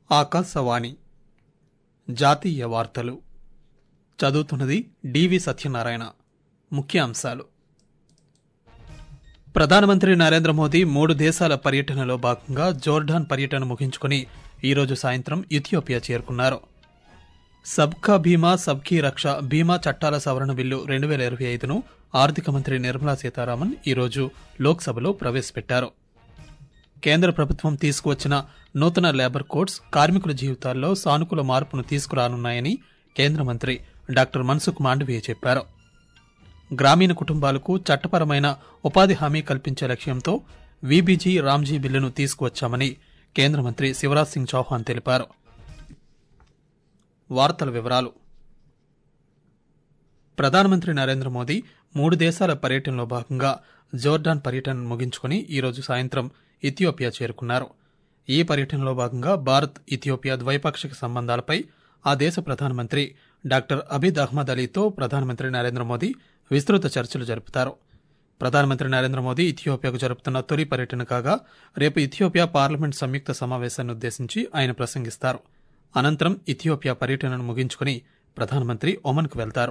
ఆకాశవాణి జాతీయ వార్తలు చదువుతున్నది డివి సత్యనారాయణ ముఖ్య అంశాలు ప్రధానమంత్రి నరేంద్ర మోదీ మూడు దేశాల పర్యటనలో భాగంగా జోర్డాన్ పర్యటన ముగించుకుని ఈరోజు సాయంత్రం ఇథియోపియా చేరుకున్నారు సబ్కా బీమా సబ్కీ రక్ష బీమా చట్టాల సవరణ బిల్లు రెండు వేల ఇరవై ఐదును ఆర్థిక మంత్రి నిర్మలా సీతారామన్ ఈరోజు లోక్సభలో ప్రవేశపెట్టారు కేంద్ర ప్రభుత్వం తీసుకువచ్చిన నూతన లేబర్ కోడ్స్ కార్మికుల జీవితాల్లో సానుకూల మార్పును తీసుకురానున్నాయని కేంద్ర మంత్రి డాక్టర్ మన్సుఖ్ మాండవీయ చెప్పారు గ్రామీణ కుటుంబాలకు చట్టపరమైన ఉపాధి హామీ కల్పించే లక్ష్యంతో వీబీజీ రామ్జీ బిల్లును తీసుకువచ్చామని కేంద్ర మంత్రి శివరాజ్ సింగ్ చౌహాన్ తెలిపారు వార్తల వివరాలు ప్రధానమంత్రి నరేంద్ర మోదీ మూడు దేశాల పర్యటనలో భాగంగా జోర్డాన్ పర్యటన ముగించుకుని ఈరోజు సాయంత్రం ఇథియోపియా చేరుకున్నారు ఈ పర్యటనలో భాగంగా భారత్ ఇథియోపియా ద్వైపాక్షిక సంబంధాలపై ఆ దేశ ప్రధానమంత్రి డాక్టర్ అబిద్ అహ్మద్ అలీతో ప్రధానమంత్రి నరేంద్ర మోదీ విస్తృత చర్చలు జరుపుతారు ప్రధానమంత్రి నరేంద్ర మోదీ ఇథియోపియాకు జరుపుతున్న తొలి పర్యటన కాగా రేపు ఇథియోపియా పార్లమెంట్ సంయుక్త సమావేశాన్ని ఉద్దేశించి ఆయన ప్రసంగిస్తారు అనంతరం ఇథియోపియా పర్యటనను ముగించుకుని ప్రధానమంత్రి ఒమన్కు వెళ్తారు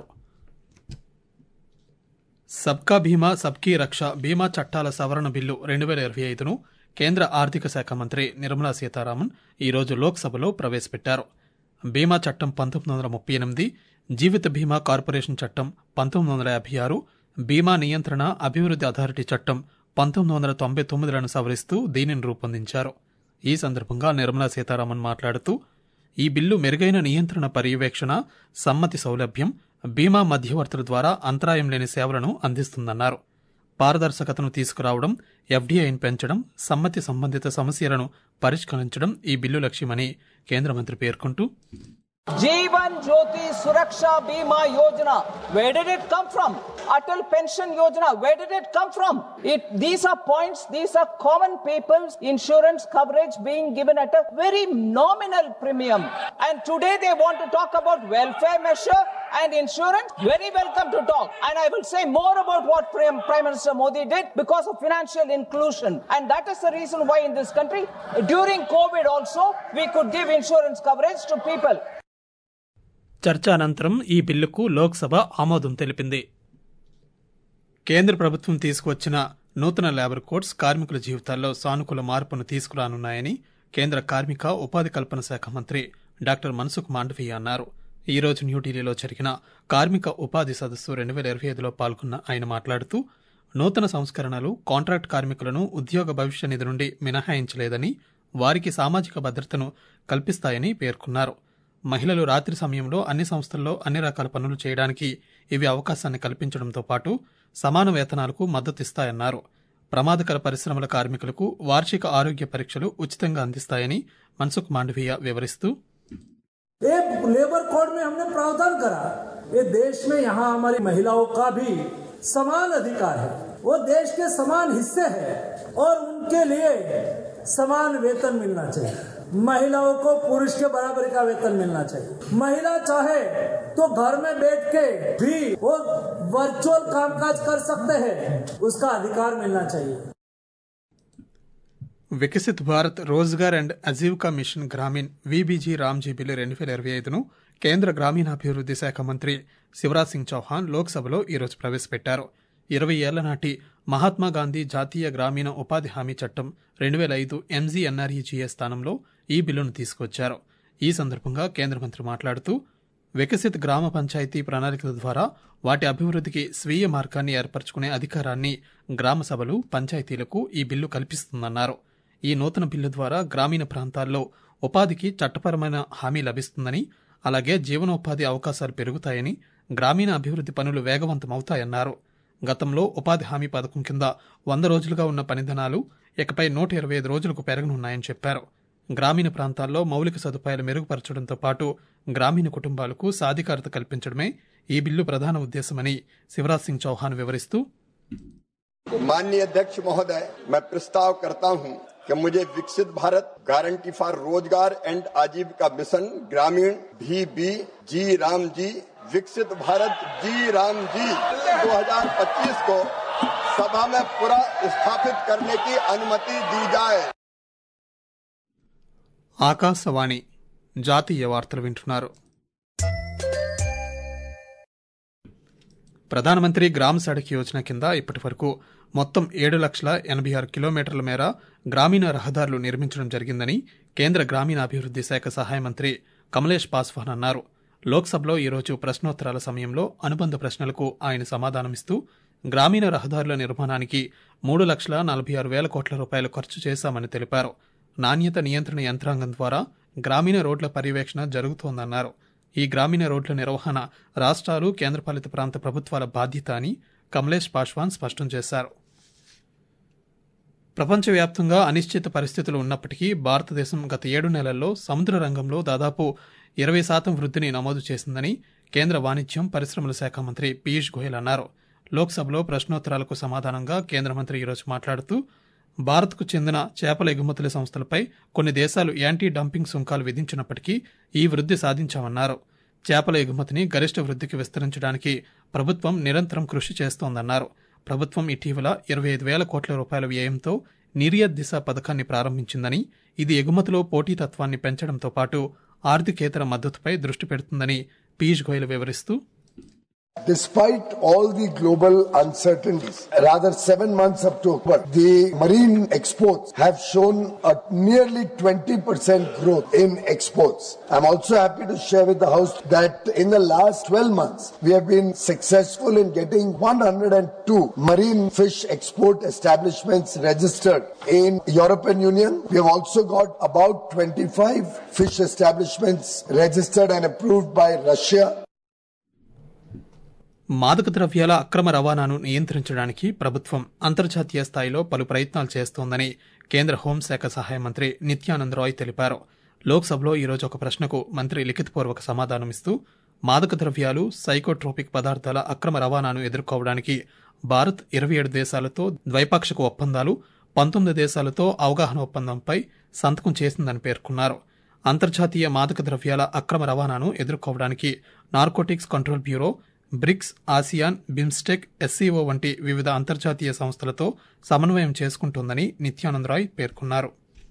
సబ్కా బీమా సబ్కీ రక్ష బీమా చట్టాల సవరణ బిల్లు రెండు వేల ఇరవై ఐదును కేంద్ర ఆర్థిక శాఖ మంత్రి నిర్మలా సీతారామన్ ఈరోజు లోక్సభలో ప్రవేశపెట్టారు బీమా చట్టం పంతొమ్మిది వందల ముప్పై ఎనిమిది జీవిత బీమా కార్పొరేషన్ చట్టం పంతొమ్మిది వందల యాభై ఆరు బీమా నియంత్రణ అభివృద్ధి అథారిటీ చట్టం పంతొమ్మిది వందల తొంభై తొమ్మిదిలను సవరిస్తూ దీనిని రూపొందించారు ఈ సందర్భంగా నిర్మలా సీతారామన్ మాట్లాడుతూ ఈ బిల్లు మెరుగైన నియంత్రణ పర్యవేక్షణ సమ్మతి సౌలభ్యం బీమా మధ్యవర్తుల ద్వారా అంతరాయం లేని సేవలను అందిస్తుందన్నారు పారదర్శకతను తీసుకురావడం ఎఫ్డీఐని పెంచడం సమ్మతి సంబంధిత సమస్యలను పరిష్కరించడం ఈ బిల్లు లక్ష్యమని కేంద్ర మంత్రి పేర్కొంటూ जीवन ज्योति सुरक्षा बीमा योजना where did it come from atal pension yojana where did it come from it these are points these are common people's insurance coverage being given at a very nominal premium and today they want to talk about welfare measure and insurance very welcome to talk and i will say more about what prime Prime minister modi did because of financial inclusion and that is the reason why in this country during covid also we could give insurance coverage to people చర్చ అనంతరం ఈ బిల్లుకు లోక్సభ ఆమోదం తెలిపింది కేంద్ర ప్రభుత్వం తీసుకువచ్చిన నూతన లేబర్ కోడ్స్ కార్మికుల జీవితాల్లో సానుకూల మార్పును తీసుకురానున్నాయని కేంద్ర కార్మిక ఉపాధి కల్పన శాఖ మంత్రి డాక్టర్ మన్సుఖ్ మాండవీయ అన్నారు ఈ రోజు న్యూఢిల్లీలో జరిగిన కార్మిక ఉపాధి సదస్సు రెండు వేల ఇరవై ఐదులో పాల్గొన్న ఆయన మాట్లాడుతూ నూతన సంస్కరణలు కాంట్రాక్ట్ కార్మికులను ఉద్యోగ భవిష్య నిధి నుండి మినహాయించలేదని వారికి సామాజిక భద్రతను కల్పిస్తాయని పేర్కొన్నారు మహిళలు రాత్రి సమయంలో అన్ని సంస్థల్లో అన్ని రకాల పనులు చేయడానికి ఇవి అవకాశాన్ని కల్పించడంతో పాటు సమాన వేతనాలకు మద్దతిస్తాయన్నారు ప్రమాదకర పరిశ్రమల కార్మికులకు వార్షిక ఆరోగ్య పరీక్షలు ఉచితంగా అందిస్తాయని మన్సుఖ్ మాండవీయ వివరిస్తూ एक लेबर कोड में हमने प्रावधान करा ये देश में यहाँ हमारी महिलाओं का भी समान अधिकार है वो देश के समान हिस्से हैं और उनके लिए समान वेतन मिलना चाहिए महिलाओं को पुरुष के बराबर का वेतन मिलना चाहिए महिला चाहे तो घर में बैठ के भी वो वर्चुअल कामकाज कर सकते हैं उसका अधिकार मिलना चाहिए Viksit Bharat Rozgar and Ajeevika mission Gramin VBG RAM G bill రెండు వేల ఇరవై ఐదును కేంద్ర గ్రామీణాభివృద్ధి శాఖ మంత్రి శివరాజ్ సింగ్ చౌహాన్ లోక్సభలో ఈరోజు ప్రవేశపెట్టారు ఇరవై ఏళ్ల నాటి మహాత్మా గాంధీ జాతీయ గ్రామీణ ఉపాధి హామీ చట్టం రెండు వేల ఐదు ఎంజీఎన్ఆర్ఈజీఏ స్థానంలో ఈ బిల్లును తీసుకొచ్చారు ఈ సందర్భంగా కేంద్ర మంత్రి మాట్లాడుతూ వికసిత్ గ్రామ పంచాయతీ ప్రణాళికల ద్వారా వాటి అభివృద్ధికి స్వీయ మార్గాన్ని ఏర్పరచుకునే అధికారాన్ని గ్రామ సభలు పంచాయతీలకు ఈ బిల్లు కల్పిస్తుందన్నారు ఈ నూతన బిల్లు ద్వారా గ్రామీణ ప్రాంతాల్లో ఉపాధికి చట్టపరమైన హామీ లభిస్తుందని అలాగే జీవనోపాధి అవకాశాలు పెరుగుతాయని గ్రామీణ అభివృద్ధి పనులు వేగవంతమవుతాయన్నారు గతంలో ఉపాధి హామీ పథకం కింద వంద రోజులుగా ఉన్న పనిదినాలు ఇకపై నూట ఇరవై ఐదు రోజులకు పెరగనున్నాయని చెప్పారు గ్రామీణ ప్రాంతాల్లో మౌలిక సదుపాయాలు మెరుగుపరచడంతో పాటు గ్రామీణ కుటుంబాలకు సాధికారత కల్పించడమే ఈ బిల్లు ప్రధాన ఉద్దేశమని శివరాజ్ సింగ్ చౌహాన్ వివరిస్తూ माननीय अध्यक्ष महोदय मैं प्रस्ताव करता हूं कि मुझे Viksit Bharat guarantee for Rozgar and Ajeevika mission Gramin भी बी जी राम जी विकसित भारत जी राम जी 2025 को सभा में पूरा स्थापित करने की अनुमति दी जाए ఆకాశవాణి జాతీయ వార్తలు వింటున్నారు ప్రధానమంత్రి గ్రామ సడక్ యోజన కింద ఇప్పటి వరకు మొత్తం ఏడు లక్షల ఎనభై ఆరు కిలోమీటర్ల మేర గ్రామీణ రహదారులు నిర్మించడం జరిగిందని కేంద్ర గ్రామీణాభివృద్ది శాఖ సహాయ మంత్రి కమలేష్ పాస్వాన్ అన్నారు లోక్సభలో ఈరోజు ప్రశ్నోత్తరాల సమయంలో అనుబంధ ప్రశ్నలకు ఆయన సమాధానమిస్తూ గ్రామీణ రహదారుల నిర్మాణానికి మూడు లక్షల నలభై ఆరు వేల కోట్ల రూపాయలు ఖర్చు చేశామని తెలిపారు నాణ్యత నియంత్రణ యంత్రాంగం ద్వారా గ్రామీణ రోడ్ల పర్యవేక్షణ జరుగుతోందన్నారు ఈ గ్రామీణ రోడ్ల నిర్వహణ రాష్ట్రాలు కేంద్రపాలిత ప్రాంత ప్రభుత్వాల బాధ్యత అని కమలేష్ పాశ్వాన్ స్పష్టం చేశారు ప్రపంచవ్యాప్తంగా అనిశ్చిత పరిస్థితులు ఉన్నప్పటికీ భారతదేశం గత ఏడు నెలల్లో సముద్ర రంగంలో దాదాపు ఇరవై శాతం వృద్ధిని నమోదు చేసిందని కేంద్ర వాణిజ్యం పరిశ్రమల శాఖ మంత్రి పీయూష్ గోయల్ అన్నారు లోక్సభలో ప్రశ్నోత్తరాలకు సమాధానంగా కేంద్ర మంత్రి ఈరోజు మాట్లాడుతూ భారత్కు చెందిన చేపల ఎగుమతుల సంస్థలపై కొన్ని దేశాలు యాంటీ డంపింగ్ సుంకాలు విధించినప్పటికీ ఈ వృద్ధి సాధించామన్నారు చేపల ఎగుమతిని గరిష్ట వృద్ధికి విస్తరించడానికి ప్రభుత్వం నిరంతరం కృషి చేస్తోందన్నారు ప్రభుత్వం ఇటీవల ఇరవై ఐదు వేల కోట్ల రూపాయల వ్యయంతో నిర్యత్ దిశ పథకాన్ని ప్రారంభించిందని ఇది ఎగుమతిలో పోటీతత్వాన్ని పెంచడంతో పాటు ఆర్థికేతర మద్దతుపై దృష్టి పెడుతుందని పీయూష్ గోయల్ వివరిస్తూ Despite all the global uncertainties, rather seven months up to October, the marine exports have shown a nearly 20% growth in exports. I'm also happy to share with the House that in the last 12 months, we have been successful in getting 102 marine fish export establishments registered in European Union. We have also got about 25 fish establishments registered and approved by Russia. మాదక ద్రవ్యాల అక్రమ రవాణాను నియంత్రించడానికి ప్రభుత్వం అంతర్జాతీయ స్థాయిలో పలు ప్రయత్నాలు చేస్తోందని కేంద్ర హోంశాఖ సహాయ మంత్రి నిత్యానంద్ రాయ్ తెలిపారు లోక్సభలో ఈరోజు ఒక ప్రశ్నకు మంత్రి లిఖితపూర్వక సమాధానమిస్తూ మాదక ద్రవ్యాలు సైకోట్రోపిక్ పదార్థాల అక్రమ రవాణాను ఎదుర్కోవడానికి భారత్ ఇరవై ఏడు దేశాలతో ద్వైపాక్షిక ఒప్పందాలు పంతొమ్మిది దేశాలతో అవగాహన ఒప్పందంపై సంతకం చేసిందని పేర్కొన్నారు అంతర్జాతీయ మాదక ద్రవ్యాల అక్రమ రవాణాను ఎదుర్కోవడానికి narcotics control bureau BRICS ASEAN BIMSTEC SCO వంటి వివిధ అంతర్జాతీయ సంస్థలతో సమన్వయం చేసుకుంటోందని నిత్యానంద్ రాయ్ పేర్కొన్నారు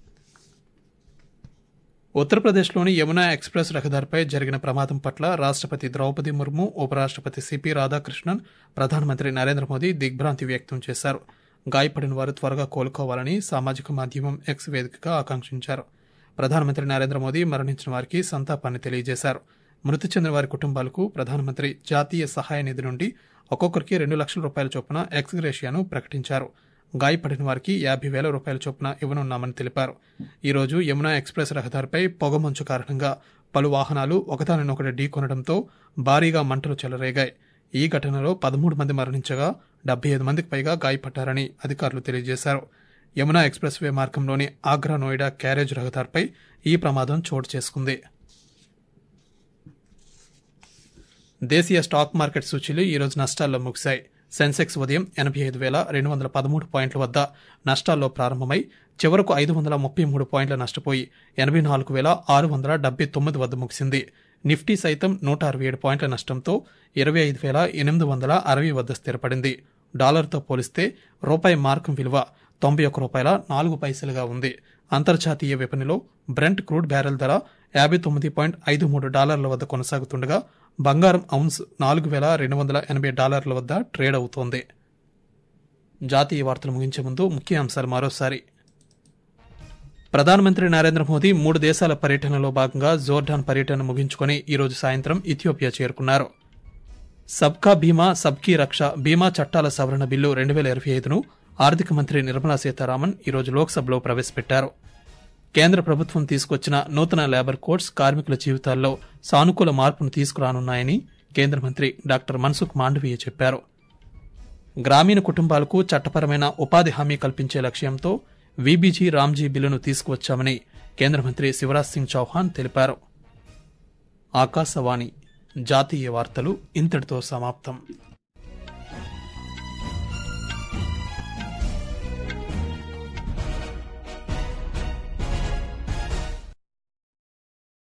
ఉత్తరప్రదేశ్లోని యమునా ఎక్స్ప్రెస్ రహదారిపై జరిగిన ప్రమాదం పట్ల రాష్ట్రపతి ద్రౌపది ముర్ము ఉపరాష్ట్రపతి సిపి రాధాకృష్ణన్ ప్రధానమంత్రి నరేంద్ర మోదీ దిగ్భ్రాంతి వ్యక్తం చేశారు గాయపడిన వారు త్వరగా కోలుకోవాలని సామాజిక మాధ్యమం ఎక్స్ వేదికగా ఆకాంక్షించారు ప్రధానమంత్రి నరేంద్ర మోదీ మరణించిన వారికి సంతాపాన్ని తెలియజేశారు మృతి చెందిన వారి కుటుంబాలకు ప్రధానమంత్రి జాతీయ సహాయ నిధి నుండి ఒక్కొక్కరికి రెండు లక్షల రూపాయల చొప్పున ఎక్స్గ్రేషియాను ప్రకటించారు గాయపడిన వారికి యాభై వేల రూపాయల చొప్పున ఇవ్వనున్నామని తెలిపారు ఈ రోజు యమునా ఎక్స్ప్రెస్ రహదారిపై పొగమంచు కారణంగా పలు వాహనాలు ఒకదానినొకటి ఢీకొనడంతో భారీగా మంటలు చెలరేగాయి ఈ ఘటనలో పదమూడు మంది మరణించగా డెబ్బై ఐదు మందికి పైగా గాయపడ్డారని అధికారులు తెలియజేశారు యమునా ఎక్స్ప్రెస్ వే మార్గంలోని ఆగ్రా నోయిడా క్యారేజ్ రహదారిపై ఈ ప్రమాదం చోటు చేసుకుంది దేశీయ స్టాక్ మార్కెట్ సూచీలు ఈ రోజు నష్టాల్లో ముగిశాయి సెన్సెక్స్ ఉదయం ఎనభై ఐదు వేల రెండు వందల పదమూడు పాయింట్ల వద్ద నష్టాల్లో ప్రారంభమై చివరకు ఐదు వందల ముప్పై మూడు పాయింట్ల నష్టపోయి ఎనభై నాలుగు వేల ఆరు వందల డెబ్బై తొమ్మిది వద్ద ముగిసింది నిఫ్టీ సైతం నూట అరవై ఏడు పాయింట్ల నష్టంతో ఇరవై ఐదు వేల ఎనిమిది వందల అరవై వద్ద స్థిరపడింది డాలర్తో పోలిస్తే రూపాయి మార్కం విలువ తొంభై ఒక్క రూపాయల నాలుగు పైసలుగా ఉంది అంతర్జాతీయ విపణిలో బ్రెంట్ క్రూడ్ బ్యారెల్ ధర యాభై తొమ్మిది పాయింట్ ఐదు మూడు డాలర్ల వద్ద కొనసాగుతుండగా బంగారం ఔన్స్ నాలుగు వేల రెండు వందల ఎనభై డాలర్ల వద్ద ట్రేడ్ అవుతోంది జాతీయ వార్తలు ముగించే ముందు ముఖ్య అంశాలు మరోసారి ప్రధానమంత్రి నరేంద్ర మోదీ మూడు దేశాల పర్యటనలో భాగంగా జోర్డాన్ పర్యటన ముగించుకొని ఈరోజు సాయంత్రం ఇథియోపియా చేరుకున్నారు సబ్కా బీమా సబ్కీ రక్ష బీమా చట్టాల సవరణ బిల్లు రెండు వేల ఇరవై ఐదును ఆర్థిక మంత్రి నిర్మలా సీతారామన్ ఈరోజు లోక్సభలో ప్రవేశపెట్టారు కేంద్ర ప్రభుత్వం తీసుకొచ్చిన నూతన లేబర్ కోడ్స్ కార్మికుల జీవితాల్లో సానుకూల మార్పును తీసుకురానున్నాయని కేంద్ర మంత్రి డాక్టర్ మన్సుఖ్ మాండవీయ చెప్పారు గ్రామీణ కుటుంబాలకు చట్టపరమైన ఉపాధి హామీ కల్పించే లక్ష్యంతో వీబీజీ రామ్జీ బిల్లును తీసుకువచ్చామని కేంద్ర మంత్రి శివరాజ్ సింగ్ చౌహాన్ తెలిపారు ఆకాశవాణి జాతీయ వార్తలు ఇంతటితో సమాప్తం